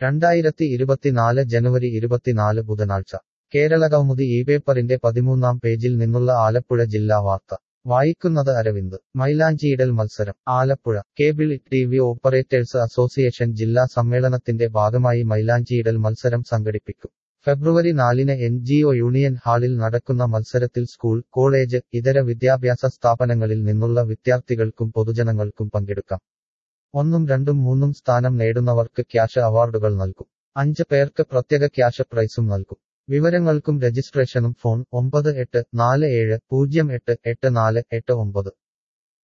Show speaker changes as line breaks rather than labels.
രണ്ടായിരത്തി ഇരുപത്തിനാല് ജനുവരി ഇരുപത്തിനാല് ബുധനാഴ്ച കേരളകൗമുദി ഈ പേപ്പറിന്റെ പതിമൂന്നാം പേജിൽ നിന്നുള്ള ആലപ്പുഴ ജില്ലാ വാർത്ത വായിക്കുന്നത് അരവിന്ദ് മൈലാഞ്ചിയിടൽ മത്സരം Alappuzha cable T V operators association ജില്ലാ സമ്മേളനത്തിന്റെ ഭാഗമായി മൈലാഞ്ചിയിടൽ മത്സരം സംഘടിപ്പിക്കും ഫെബ്രുവരി നാലിന് എൻ ജി ഒ യൂണിയൻ ഹാളിൽ നടക്കുന്ന മത്സരത്തിൽ സ്കൂൾ കോളേജ് ഇതര വിദ്യാഭ്യാസ സ്ഥാപനങ്ങളിൽ നിന്നുള്ള വിദ്യാർത്ഥികൾക്കും പൊതുജനങ്ങൾക്കും പങ്കെടുക്കാം ഒന്നും രണ്ടും മൂന്നും സ്ഥാനം നേടുന്നവർക്ക് ക്യാഷ് അവാർഡുകൾ നൽകും അഞ്ച് പേർക്ക് പ്രത്യേക ക്യാഷ് പ്രൈസും നൽകും വിവരങ്ങൾക്കും രജിസ്ട്രേഷനും ഫോൺ ഒമ്പത് എട്ട് നാല് ഏഴ് പൂജ്യം എട്ട് എട്ട് നാല് എട്ട് ഒമ്പത്